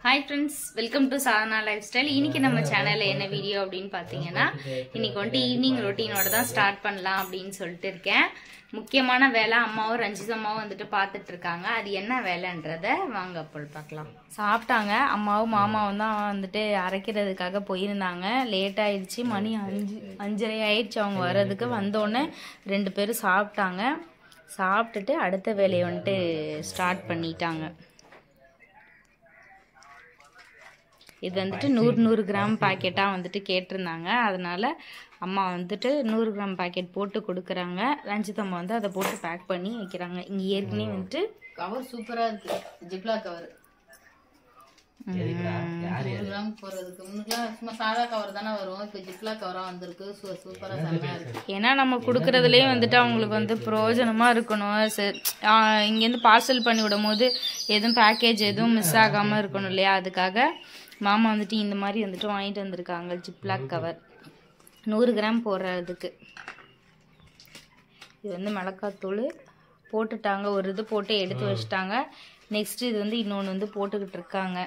Hi friends welcome to Sadhana lifestyle இன்னைக்கு நம்ம சேனல்ல என்ன வீடியோ அப்படின்னு பார்த்தீங்கன்னா இன்னைக்கு வந்துட்டு ஈவினிங் ரொட்டீனோட தான் ஸ்டார்ட் பண்ணலாம் அப்படின்னு சொல்லிட்டு இருக்கேன் முக்கியமான வேலை அம்மாவும் ரஞ்சிதம்மாவும் வந்துட்டு பார்த்துட்டு இருக்காங்க அது என்ன வேலைன்றத வாங்க அப்போ பார்க்கலாம் சாப்பிட்டாங்க அம்மாவும் மாமாவும் தான் வந்துட்டு அரைக்கிறதுக்காக போயிருந்தாங்க லேட் ஆயிடுச்சு மணி அஞ்சு அஞ்சரை ஆயிடுச்சு அவங்க வர்றதுக்கு வந்தோடனே ரெண்டு பேரும் சாப்பிட்டாங்க சாப்பிட்டுட்டு அடுத்த வேலையை வந்துட்டு ஸ்டார்ட் பண்ணிட்டாங்க இது வந்துட்டு நூறு நூறு கிராம் பாக்கெட்டாக வந்துட்டு கேட்டிருந்தாங்க அதனால அம்மா வந்துட்டு நூறு கிராம் பாக்கெட் போட்டு கொடுக்குறாங்க ரஞ்சிதம்மா வந்து அதை போட்டு பேக் பண்ணி வைக்கிறாங்க இங்கே ஏற்கனவே வந்துட்டு கவர் சூப்பரா இருக்கு ஜிப்லா கவர் நூறு கிராம் போறதுக்கு முன்னுக்குலாம் சும்மா சாதா கவர் தானே வரும் இப்போ ஜிப்லா கவரா வந்திருக்கு சூ- சூப்பரா செம்மையா இருக்கு ஏன்னா நம்ம கொடுக்குறதுலேயே வந்துட்டு அவங்களுக்கு வந்து பிரயோஜனமாக இருக்கணும் சரி இங்கேருந்து பார்சல் பண்ணி விடும்போது எதுவும் பேக்கேஜ் எதுவும் மிஸ் ஆகாமல் இருக்கணும் இல்லையா அதுக்காக மாமா வந்துட்டு இந்த மாதிரி வந்துட்டு வாங்கிட்டு வந்திருக்காங்க ஜிப்லாக் கவர் நூறு கிராம் போடுறதுக்கு இது வந்து மிளகாத்தூள் போட்டுட்டாங்க ஒரு இது போட்டு எடுத்து வச்சுட்டாங்க நெக்ஸ்ட் இது வந்து இன்னொன்று வந்து போட்டுக்கிட்டு இருக்காங்க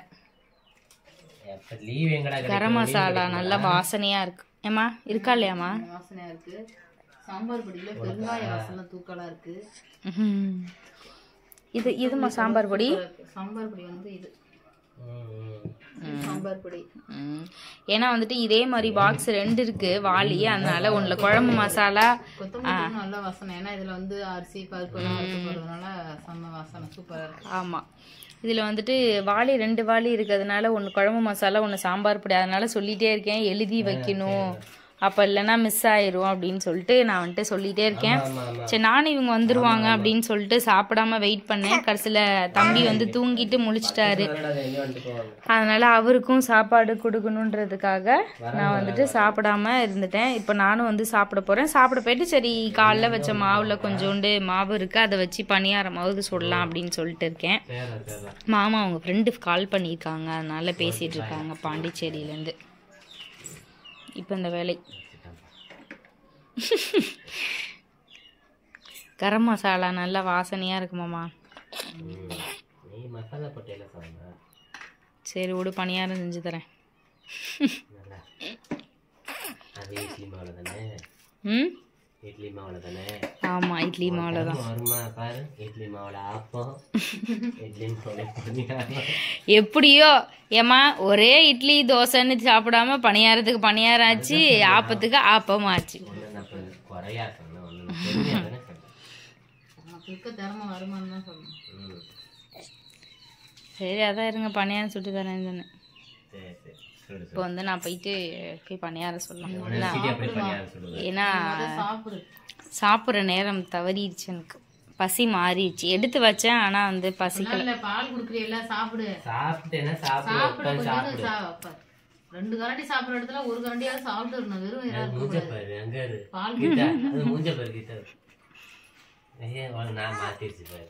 லீவ் எங்கடா கரம் மசாலா நல்லா வாசனையாக இருக்கு ஏம்மா இருக்கா இல்லையாம்மா வாசனையா இருக்கு சாம்பார் பொடியில பெருங்காய வாசனை தூக்கலா இருக்கு ம்ஹும். இது இதுமா சாம்பார் பொடி சாம்பார் பொடி வந்து இது சாம்பார் பொடி ம். ஏன்னா வந்துட்டு இதே மாதிரி பாக்ஸ் ரெண்டு இருக்கு வாளி அதனால ஒண்ணுல குழம்பு மசாலா கொத்தமல்லி பொடி நல்ல வாசனை ஏன்னா இதுல வந்து அரிசி பருப்பு எல்லாம் வறுத்து போடுறதுனால செம்ம வாசனை சூப்பரா இருக்கு ஆமா இதுல வந்துட்டு வாளி ரெண்டு வாளி இருக்கிறதுனால ஒன்று குழம்பு மசாலா ஒன்று சாம்பார் பொடி அதனால சொல்லிட்டே இருக்கேன் எழுதி வைக்கணும் அப்போ இல்லைன்னா மிஸ் ஆயிரும் அப்படின்னு சொல்லிட்டு நான் வந்துட்டு சொல்லிட்டே இருக்கேன் சரி நானும் இவங்க வந்துருவாங்க அப்படின்னு சொல்லிட்டு சாப்பிடாம வெயிட் பண்ணேன் கடைசியில் தம்பி வந்து தூங்கிட்டு முழிச்சிட்டாரு எங்க வந்துட்டு போவாங்க அதனால அவருக்கும் சாப்பாடு கொடுக்கணுன்றதுக்காக நான் வந்துட்டு சாப்பிடாம இருந்துட்டேன் இப்போ நானும் வந்து சாப்பிட போறேன் சாப்பிட போயிட்டு சரி காலைல வச்ச மாவுல கொஞ்சோண்டு மாவு இருக்கு அதை வச்சு பணியாரமாவது சுடலாம் அப்படின்னு சொல்லிட்டு இருக்கேன் சேரா சேரா மாமா அவங்க ஃப்ரெண்டு கால் பண்ணியிருக்காங்க அதனால பேசிட்டு இருக்காங்க பாண்டிச்சேரியிலேருந்து இப்போ இந்த வேலை கரம் மசாலா நல்லா வாசனையா இருக்குமாம்மா நீ மசாலா போட்டு சாப்பிட சரி விடு பணியாரம் செஞ்சு தரேன் நல்லா அது இட்லி மாவுல தானே ம் இட்லி மாவுல தானே ஆமா இட்லி மாவுல தான் வருமா பாரு இட்லி மாவுல ஆப்பம் இட்லி மாவுல பணியாரம் எப்படியோ ஏம்மா ஒரே இட்லி தோசைன்னு சாப்பிடாம பணியாரத்துக்கு பணியாரம் ஆச்சு ஆப்பத்துக்கு ஆப்பம் ஆச்சு ஒண்ணு நான் இப்ப குறையா சொன்னேன் ஒண்ணு நான் பெருமையா தானே சொன்னேன் நமக்கு இருக்க திறமை வருமானு தான் சொல்லணும் ம் சரி அதான் இருங்க பணியாரம் சுட்டு தரேன் சொன்னேன் சரி சரி சொல்லு இப்போ வந்து நான் போயிட்டு போய் பணியாரம் சொல்லலாம் சொல்லு அப்படியே பணியாரம் சொல்லுவேன் ஏன்னா சாப்பிடு சாப்பிட்ற நேரம் தவறிடுச்சு எனக்கு பசி மாறிடுச்சு எடுத்து வச்சேன் ஆனா வந்து பசிக்கல இல்ல பால் குடுக்குறீல்ல சாப்பிடு சாப்பிட்டேன்னா சாப்பிடு சாப்பிட உட்காந்து கொஞ்சம் சாப்பிடு சா- அப்ப ரெண்டு கரண்டி சாப்பிடுற இடத்துல ஒரு கரண்டியாவது சாப்பிட்டு இருக்கணும் வெறும் இறா மூஞ்ச பாரு அங்க இரு பால் கிட்ட அது மூஞ்ச பாரு கிட்ட இரு. ஐயே, உனக்கு நான் மாத்திருச்சு பாரு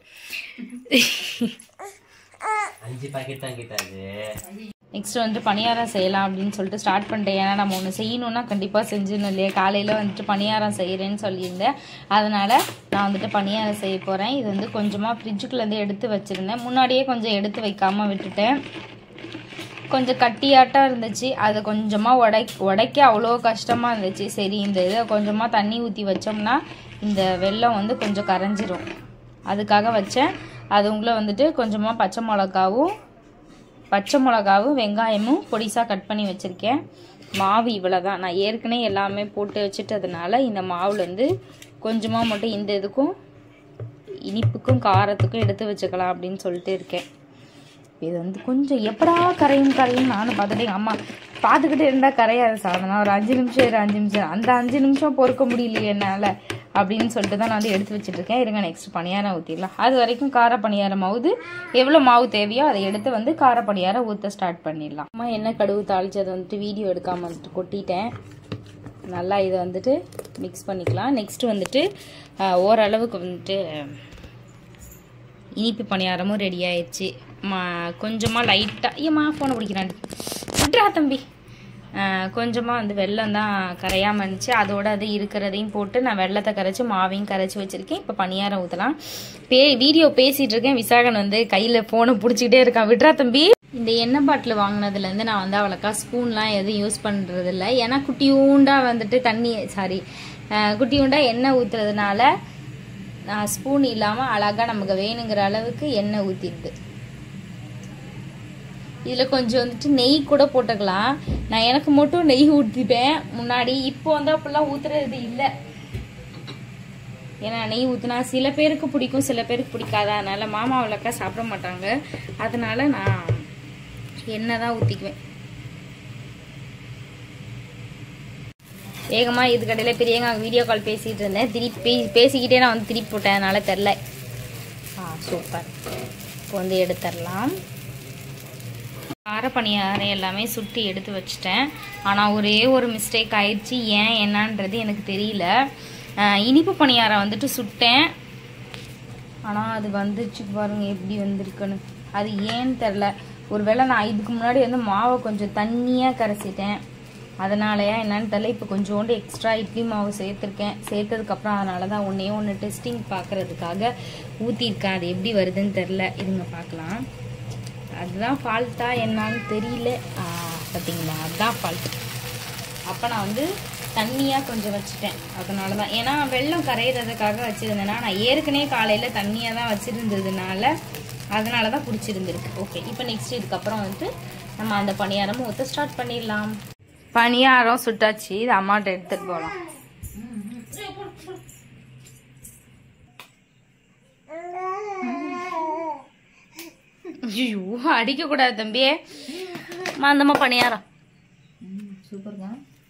அஞ்சு பாக்கெட் தான் கிட்ட அது நெக்ஸ்ட் வந்துட்டு பணியாரம் செய்யலாம் அப்படின்னு சொல்லிட்டு ஸ்டார்ட் பண்ணிட்டேன் ஏன்னா நம்ம ஒன்று செய்யணும்னா கண்டிப்பாக செஞ்சிடணும் இல்லையா காலையில் வந்துட்டு பணியாரம் செய்கிறேன்னு சொல்லியிருந்தேன் அதனால் நான் வந்துட்டு பணியாரம் செய்ய போகிறேன் இது வந்து கொஞ்சமாக ஃப்ரிட்ஜுக்குள்ளேருந்து எடுத்து வச்சுருந்தேன் முன்னாடியே கொஞ்சம் எடுத்து வைக்காமல் விட்டுட்டேன் கொஞ்சம் கட்டியாட்டம் இருந்துச்சு அதை கொஞ்சமாக உடை உடைக்க அவ்வளோ கஷ்டமாக இருந்துச்சு சரி இந்த இதை கொஞ்சமாக தண்ணி ஊற்றி வச்சோம்னா இந்த வெல்லம் வந்து கொஞ்சம் கரைஞ்சிரும் அதுக்காக வச்சேன் அதுக்குள்ளே வந்துட்டு கொஞ்சமாக பச்சை மிளகாவும் பச்சை மிளகாவும் வெங்காயமும் பொடிசாக கட் பண்ணி வச்சுருக்கேன் மாவு இவ்வளோ தான் நான் ஏற்கனவே எல்லாமே போட்டு வச்சுட்டதுனால இந்த மாவில் வந்து கொஞ்சமாக மட்டும் இந்த இதுக்கும் இனிப்புக்கும் காரத்துக்கும் எடுத்து வச்சுக்கலாம் அப்படின்னு சொல்லிட்டு இருக்கேன் இது வந்து கொஞ்சம் எப்படா கரையும் கரையும் நானும் பார்த்துட்டு எங்கள் அம்மா பார்த்துக்கிட்டே இருந்தால் கரையாது சாதனம் ஒரு அஞ்சு நிமிஷம் இரு அஞ்சு நிமிஷம் அந்த அஞ்சு நிமிஷம் பொறுக்க முடியலையே என்னால் அப்படின்னு சொல்லிட்டு தான் நான் வந்து எடுத்து வச்சுட்டு இருக்கேன் இருங்க நெக்ஸ்ட் பணியாரம் ஊற்றிடலாம் அது வரைக்கும் கார பணியாரமாவது எவ்வளோ மாவு தேவையோ அதை எடுத்து வந்து கார பணியாரம் ஊற்ற ஸ்டார்ட் பண்ணிடலாம் அம்மா என்ன கடுகு தாளிச்சதை வந்துட்டு வீடியோ எடுக்காமல் வந்துட்டு கொட்டிட்டேன் நல்லா இதை வந்துட்டு மிக்ஸ் பண்ணிக்கலாம் நெக்ஸ்ட் வந்துட்டு ஆஹ், ஓரளவுக்கு வந்துட்டு இனிப்பு பணியாரமும் ரெடி ஆயிடுச்சு மா கொஞ்சமாக லைட்டாக ஐயம்மா ஃபோனை பிடிக்கிறான் விட்றா தம்பி கொஞ்சமாக வந்து வெல்லம் தான் கரையாமல் இருந்துச்சு அதோட அது இருக்கிறதையும் போட்டு நான் வெள்ளத்தை கரைச்சி மாவையும் கரைச்சி வச்சுருக்கேன் இப்போ பணியாரம் ஊற்றலாம் பே வீடியோ பேசிகிட்டு இருக்கேன் விசாகன் வந்து கையில் ஃபோனை பிடிச்சிக்கிட்டே இருக்கான் விட்றா தம்பி இந்த எண்ணெய் பாட்டில் வாங்கினதுலேருந்து நான் வந்து அவ்வளோக்கா ஸ்பூன்லாம் எதுவும் யூஸ் பண்ணுறதில்ல ஏன்னா குட்டியூண்டா வந்துட்டு தண்ணி சாரி குட்டியூண்டா எண்ணெய் ஊற்றுறதுனால ஸ்பூன் இல்லாமல் அழகாக நமக்கு வேணுங்கிற அளவுக்கு எண்ணெய் ஊற்றிடுது இதில் கொஞ்சம் வந்துட்டு நெய் கூட போட்டுக்கலாம் நான் எனக்கு மட்டும் நெய் ஊற்றிப்பேன் முன்னாடி இப்போ வந்து அப்படிலாம் ஊற்றுறது இல்லை ஏன்னா நெய் ஊற்றினா சில பேருக்கு பிடிக்கும் சில பேருக்கு பிடிக்காது அதனால மாமா அவ்வளோக்கா சாப்பிட மாட்டாங்க அதனால நான் எண்ணெய் தான் ஊற்றிக்குவேன் வேகமாக இது கடையில் பெரியவங்க வீடியோ கால் பேசிகிட்டு இருந்தேன் திருப்பி பே பேசிக்கிட்டே நான் வந்து திருப்பி போட்டேன் அதனால தெரில ஆ சூப்பர் இப்போ வந்து எடுத்துடலாம் காரப்பணியாரம் எல்லாமே சுட்டி எடுத்து வச்சிட்டேன் ஆனால் ஒரே ஒரு மிஸ்டேக் ஆயிடுச்சு ஏன் என்னன்றது எனக்கு தெரியல அஹ் இனிப்பு பணியாரம் வந்துட்டு சுட்டேன் ஆனால் அது வந்துச்சு பாருங்க எப்படி வந்திருக்குன்னு அது ஏன்னு தெரில ஒருவேளை நான் இதுக்கு முன்னாடி வந்து மாவை கொஞ்சம் தண்ணியாக கரைச்சிட்டேன் அதனாலயா என்னன்னு தெரில இப்போ கொஞ்சோண்டு எக்ஸ்ட்ரா இட்லி மாவு சேர்த்துருக்கேன் சேர்த்ததுக்கப்புறம் அதனால தான் ஒன்றே ஒன்று டெஸ்டிங் பார்க்குறதுக்காக ஊற்றிருக்கேன் அது எப்படி வருதுன்னு தெரில இதுங்க பார்க்கலாம் அதுதான் ஃபால்ட்டா என்னன்னு தெரியல ஆ, பார்த்தீங்களா அதுதான் ஃபால்ட் அப்போ நான் வந்து தண்ணியாக கொஞ்சம் வச்சுட்டேன் அதனால தான் ஏன்னா வெள்ளம் கரையிறதுக்காக வச்சுருந்தேன்னா நான் ஏற்கனவே காலையில் தண்ணியாக தான் வச்சுருந்ததுனால அதனால தான் பிடிச்சிருந்துருக்கு ஓகே இப்போ நெக்ஸ்ட் இதுக்கப்புறம் வந்து நம்ம அந்த பணியாரமும் ஊற்ற ஸ்டார்ட் பண்ணிடலாம் பணியாரம் சுட்டாச்சு இது அம்மாட்ட எடுத்துகிட்டு போகலாம் ஐயோ அடிக்கக்கூடாது தம்பி மந்தமா பணியாரம் சூப்பருங்க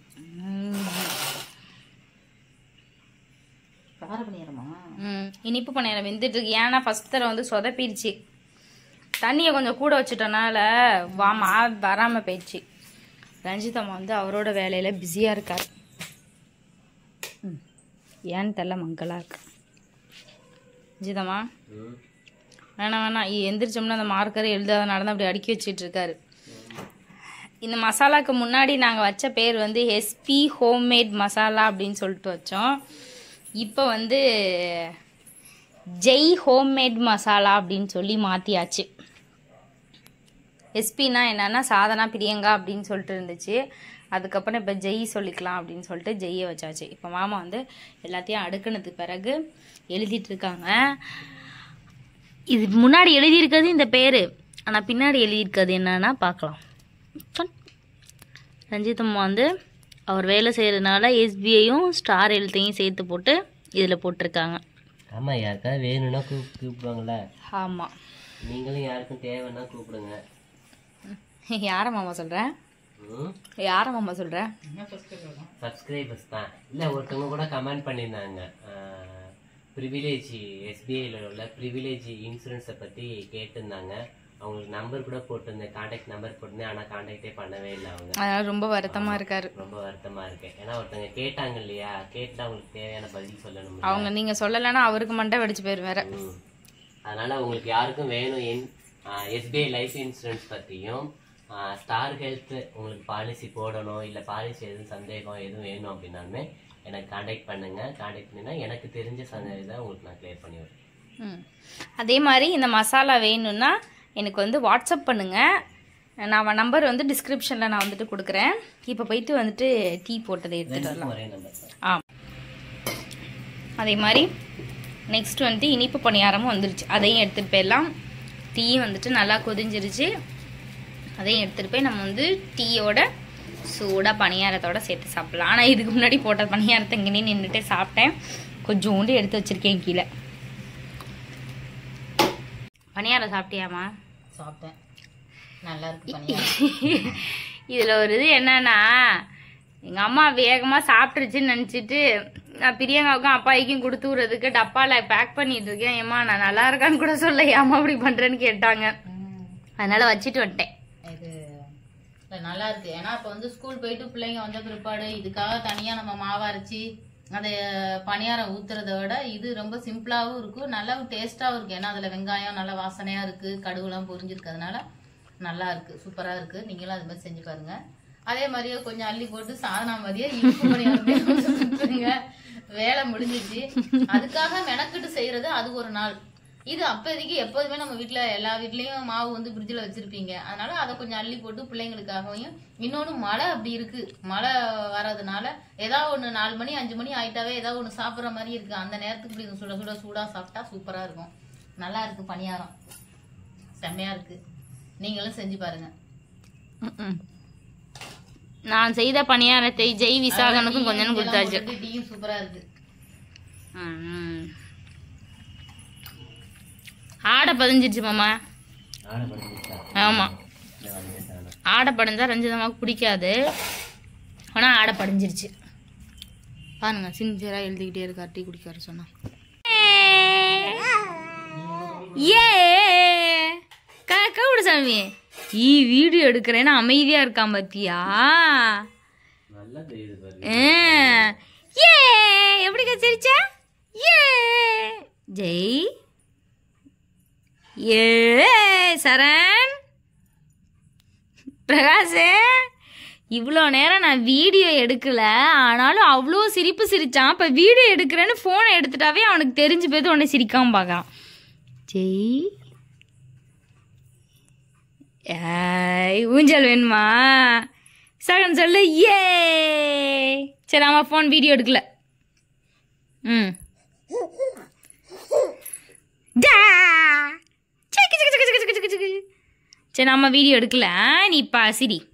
கார பண்ணிடுறோமா ம் இனிப்பு பணியாரம் வெந்துட்டு இருக்கு ஏன்னா ஃபர்ஸ்ட் தடவை வந்து சொதப்பிடுச்சு தண்ணியை கொஞ்சம் கூட வச்சுட்டனால வாமா வராமல் போயிடுச்சு ரஞ்சிதம்மா வந்து அவரோட வேலையில் பிஸியாக இருக்கார் ம் ஏன்னு தெரில மங்களாக இருக்கு ரஞ்சிதம்மா ம். வேணாம் வேணாம் இ- எந்திரிச்சோம்னா அந்த மார்க்கரை எழுதாதனால தான் அப்படி அடுக்கி வச்சிட்டு இருக்காரு இந்த மசாலாக்கு முன்னாடி நாங்கள் வச்ச பேர் வந்து எஸ்பி ஹோம்மேட் மசாலா அப்படின்னு சொல்லிட்டு வச்சோம் இப்போ வந்து ஜெய் ஹோம்மேட் மசாலா அப்படின்னு சொல்லி மாற்றியாச்சு எஸ்பினா என்னன்னா சாதனா பிரியங்கா அப்படின்னு சொல்லிட்டு இருந்துச்சு அதுக்கப்புறம் இப்போ ஜெய் சொல்லிக்கலாம் அப்படின்னு சொல்லிட்டு ஜெய்யை வச்சாச்சு இப்போ மாமா வந்து எல்லாத்தையும் அடுக்குனதுக்கு பிறகு எழுதிட்டு இருக்காங்க இது முன்னாடி எழுதியிருக்கிறது இந்த பேர் ஆனால் பின்னாடி எழுதியிருக்கிறது என்னன்னா பார்க்கலாம் சன். ரஞ்சித் அம்மா வந்து அவர் வேலை செய்கிறதுனால எஸ்பிஐயும் ஸ்டார் எழுத்தையும் சேர்த்து போட்டு இதில் போட்டிருக்காங்க ஆமா யாருக்காவது வேணும்னா கூப் கூப்பிடுவாங்கல்ல ஆமாம் நீங்களும் யாருக்கும் தேவைன்னா கூப்பிடுங்க யாரை மாமா சொல்கிறேன் ம் யாரை மாமா சொல்கிறேன் சப்ஸ்கிரைபர்ஸ் தான் இல்லை ஒருத்தவங்க கூட கமெண்ட் பண்ணியிருந்தாங்க ப்ரிவிலேஜ் எஸ்பிஐல உள்ள ப்ரிவிலேஜ் இன்சூரன்ஸை பற்றி கேட்டிருந்தாங்க அவங்களுக்கு நம்பர் கூட போட்டிருந்தேன் காண்டாக்ட் நம்பர் போட்டிருந்தேன் ஆனால் காண்டாக்டே பண்ணவே இல்லை அவங்க அதனால ரொம்ப வருத்தமாக இருக்காரு ரொம்ப வருத்தமா இருக்கேன் ஏன்னா ஒருத்தவங்க கேட்டாங்க இல்லையா கேட்டு அவங்களுக்கு தேவையான பதில் சொல்லணும் அவங்க நீங்கள் சொல்லலைன்னா அவருக்கு மண்டை வெடிச்சு போயிரு வேற ம். அதனால உங்களுக்கு யாருக்கும் வேணும் என் எஸ்பிஐ லைஃப் இன்சூரன்ஸ் பற்றியும் ஸ்டார் ஹெல்த் உங்களுக்கு பாலிசி போடணும் இல்லை பாலிசி எதுவும் சந்தேகம் எதுவும் வேணும் அப்படின்னாலுமே எனக்கு காண்டாக்ட் பண்ணுங்க காண்டாக்ட் பண்ணினா எனக்கு தெரிஞ்ச சந்தேகத்தை உங்களுக்கு நான் கிளியர் பண்ணி விடுறேன் ம் அதே மாதிரி இந்த மசாலா வேணும்னா எனக்கு வந்து வாட்ஸ்அப் பண்ணுங்கள் நான் நம்பர் வந்து டிஸ்கிரிப்ஷனில் நான் வந்துட்டு கொடுக்குறேன் இப்போ போயிட்டு வந்துட்டு டீ போட்டதை எடுத்துகிட்டு வரலாம் ஒரே நம்பர் தான் ஆ அதே மாதிரி நெக்ஸ்ட் வந்துட்டு இனிப்பு பணியாரமும் வந்துருச்சு அதையும் எடுத்துகிட்டு போயிடலாம் டீயும் வந்துட்டு நல்லா கொதிஞ்சிருச்சு அதையும் எடுத்துகிட்டு போய் நம்ம வந்து டீயோட சூடாக பணியாரத்தோட சேர்த்து சாப்பிடலாம் ஆனால் இதுக்கு முன்னாடி போட்ட பணியாரத்தை இங்கே நின்றுட்டு சாப்பிட்டேன் கொஞ்சோண்டு எடுத்து வச்சிருக்கேன் கீழே பணியாரம் சாப்பிட்டியாம்மா சாப்பிட்டேன் நல்லா இருக்கு பணியாரம் இதில் ஒரு இது என்னன்னா எங்கள் அம்மா வேகமாக சாப்பிட்ருச்சுன்னு நினச்சிட்டு நான் பிரியங்காவுக்கும் அப்பாய்க்கும் கொடுத்து விட்றதுக்கு டப்பாவில் பேக் பண்ணிட்டு இருக்கேன் ஏம்மா நான் நல்லா இருக்கான்னு கூட சொல்ல ஏம்மா அப்படி பண்ணுறேன்னு கேட்டாங்க ம். அதனால வச்சுட்டு வந்துட்டேன் இது இல்ல, நல்லா இருக்கு ஏன்னா இப்ப வந்து ஸ்கூல் போயிட்டு பிள்ளைங்க வந்த பிற்பாடு இதுக்காக தனியா நம்ம மாவு அரைச்சி அதை பணியாரம் ஊத்துறத விட இது ரொம்ப சிம்பிளாவும் இருக்கும் நல்லா டேஸ்டாவும் இருக்கு ஏன்னா அதுல வெங்காயம் நல்லா வாசனையா இருக்கு கடுகுலாம் பொரிஞ்சிருக்கிறதுனால நல்லா இருக்கு சூப்பரா இருக்கு நீங்களும் அது மாதிரி செஞ்சு பாருங்க அதே மாதிரியே கொஞ்சம் அள்ளி போட்டு சாதனா மாதிரியே இனிப்பு பணியாரத்தையும் சுட்டுருங்க. வேலை முடிஞ்சிச்சு அதுக்காக மெனக்கிட்டு செய்யறது அது ஒரு நாள் இது அப்போதைக்கு எப்போதுமே நம்ம வீட்ல எல்லா வீட்லயும் மாவு வந்து ஃப்ரிட்ஜில் வச்சிருப்பீங்க அதனால அதை கொஞ்சம் அள்ளி போட்டு பிள்ளைங்களுக்காகவும் இன்னொன்று மழை அப்படி இருக்கு மழை வர்றதுனால ஏதாவது ஒன்று நாலு மணி அஞ்சு மணி ஆயிட்டாவே ஏதாவது ஒன்று சாப்பிட்ற மாதிரி இருக்கு அந்த நேரத்துக்கு இப்படி சுட சுட சூடா சாப்பிட்டா சூப்பரா இருக்கும் நல்லா இருக்கு பணியாரம் செம்மையா இருக்கு நீங்களும் செஞ்சு பாருங்க ம்ம். நான் செய்த பணியாரத்தை ஜெய் விசாகனுக்கும் கொஞ்சம் கொடுத்தாச்சு டீயும் சூப்பரா இருக்கு ம். ஆடை பதிஞ்சிருச்சு மாமா ஆட படிச்சுட்டா ஆமாம் இல்லை வந்துட்டானா ஆடை படைஞ்சா ரஞ்சிதமாவுக்கு பிடிக்காது ஆனால் ஆடை படைஞ்சிருச்சு பாருங்க சின்சியராக எழுதிக்கிட்டே இருக்கார் டீ குடிக்க வர சொன்னா ஏ கவுடு சாமி ஈ வீடியோ எடுக்கிறேன்னு அமைதியாக இருக்கான் பாத்தியா நல்லா தெரியுது பாரு ஆ. ஏ எப்படி சிரிச்ச ஏ ஜெய் ஏ சரண் பிரகாஷ் இவ்வளோ நேரம் நான் வீடியோ எடுக்கல ஆனாலும் அவ்வளோ சிரிப்பு சிரிச்சான் இப்போ வீடியோ எடுக்கிறேன்னு ஃபோனை எடுத்துட்டாவே அவனுக்கு தெரிஞ்சு போய் உன்னை சிரிக்காம பார்க்குறான் ஜெய் ஏய் ஊஞ்சல் வேணுமா சகன் சொல்லு ஏ சரி ஆமாம் ஃபோன் வீடியோ எடுக்கல ம் டா. சிக்கு, சிக்கு, சிக்கு, சிக்கு, சிக்கு, சிக்கு, சிக்கு. சரி நம்ம வீடியோ எடுக்கல நீ பா சிரி